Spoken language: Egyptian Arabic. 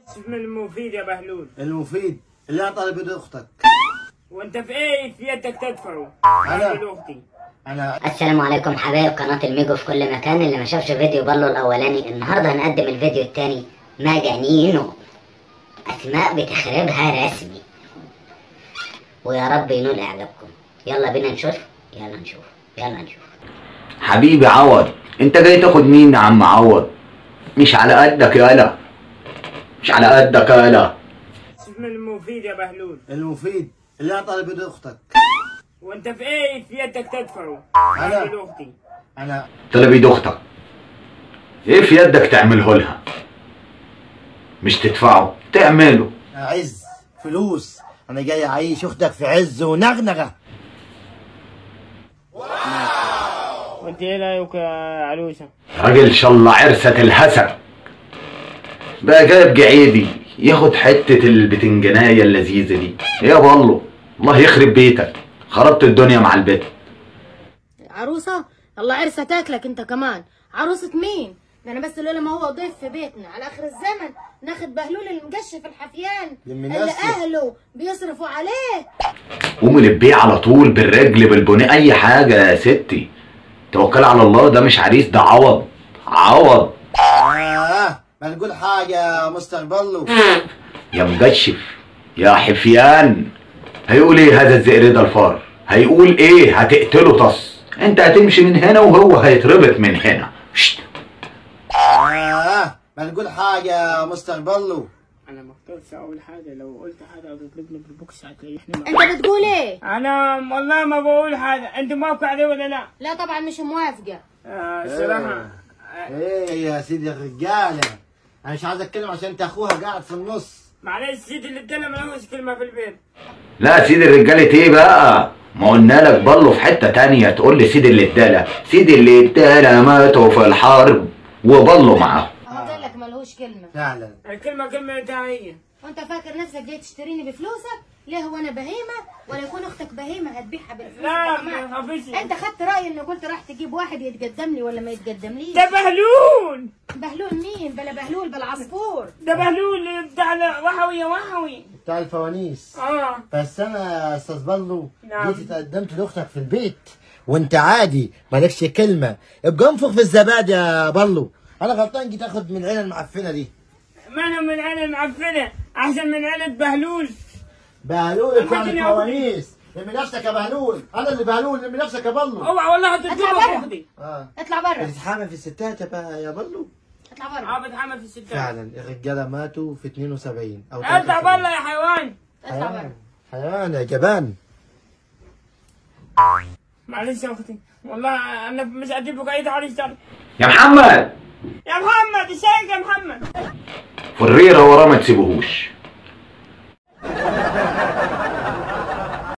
اسم المفيد يا بهلول المفيد اللي انا طالب يد اختك وانت في ايه في يدك تدفعه أنا. هذه اختي انا السلام عليكم حبايب قناة الميجو في كل مكان اللي ما شافش فيديو بالو الأولاني النهاردة هنقدم الفيديو التاني مجانينو أسماء بتخربها رسمي ويا رب ينول إعجابكم يلا بينا نشوف يلا نشوف يلا نشوف حبيبي عوض انت جاي تاخد مين يا عم عوض مش على قدك يالا مش على قدك يالا اسم المفيد يا بهلول المفيد اللي انا طالب يد اختك وانت في ايه في يدك تدفعه أنا. هذه اختي انا طلب ايد اختك ايه في يدك تعمله لها مش تدفعه تعمله عز فلوس انا جاي اعيش اختك في عز ونغنغه وانت ايه رايك يا عروسه راجل شل عرسة الهسك بقى جايب جعيدي ياخد حتة البتنجانية اللذيذة دي يا بالله الله يخرب بيتك خربت الدنيا مع البيت عروسة الله عرسة تاكلك انت كمان عروسة مين ده انا بس لولا ما هو ضيف في بيتنا على اخر الزمن ناخد بهلول المقشف الحفيان لم اللي نفسك. اهله بيصرفوا عليه قومي لبيه على طول بالرجل بالبني اي حاجة يا ستي توكل على الله ده مش عريس ده عوض عوض اه ما تقول حاجه يا مستقبله يا مجشف يا حفيان هيقول ايه هذا الزئر ده الفار هيقول ايه هتقتله طص انت هتمشي من هنا وهو هيتربط من هنا شت. اه ما تقول حاجه يا مستقبله انا ما اقدرش اقول حاجه لو قلت حاجه اضربني بالبوكس هتريحني انت بتقول ايه انا والله ما بقول حاجه انت موافق عليه ولا لا؟ لا طبعا مش موافقة آه الصراحه ايه يا سيدي الرجاله انا مش عايز اتكلم عشان انت اخوها قاعد في النص معلش سيدي اللي ادانا ملوش كلمه في البيت لا سيدي الرجالة ايه بقى ما قلنا لك بله في حتة تانية تقول لي سيدي اللي اداله سيدي اللي اداله ماتوا في الحرب وبله معاه هو قال لك ملهوش كلمة فعلا الكلمه كلمه هي وانت فاكر نفسك جاي تشتريني بفلوسك ليه هو انا بهيمة ولا يكون اختك بهيمة هتبيعها بالفلوس لا أنت كمان. ما تخافيش انت خدت رأيي اني قلت راح تجيب واحد يتقدم لي ولا ما يتقدمليش ده بهلول بهلول مين بلا بهلول بلا عصفور ده بهلول بتاع وحوي وحوي بتاع الفوانيس اه بس انا يا استاذ بلو نعم. جيت اتقدمت لاختك في البيت وانت عادي مالكش كلمه ابقى انفخ في الزبادي يا بلو انا غلطان جيت اخد من العيله المعفنه دي ما انا من عيله معفنه احسن من عيله بهلول بهلول بتاع أماكن يا الفوانيس لم نفسك يا بهلول انا اللي بهلول لم نفسك يا بلو اوعى والله اطلع هتضرب برا. اختي اه اطلع برا بتتحامل في الستات يا بقى يا بلو اطلع برا اه بتحمل في الستات فعلا الرجاله ماتوا في 72 او اطلع 73. بالله يا حيوان اطلع برا حيوان حيوان يا جبان معلش يا اختي والله انا مش هجيب لك اي تعريف تاني يا محمد يا محمد ازيك يا محمد فريرة وراه ما تسيبوهوش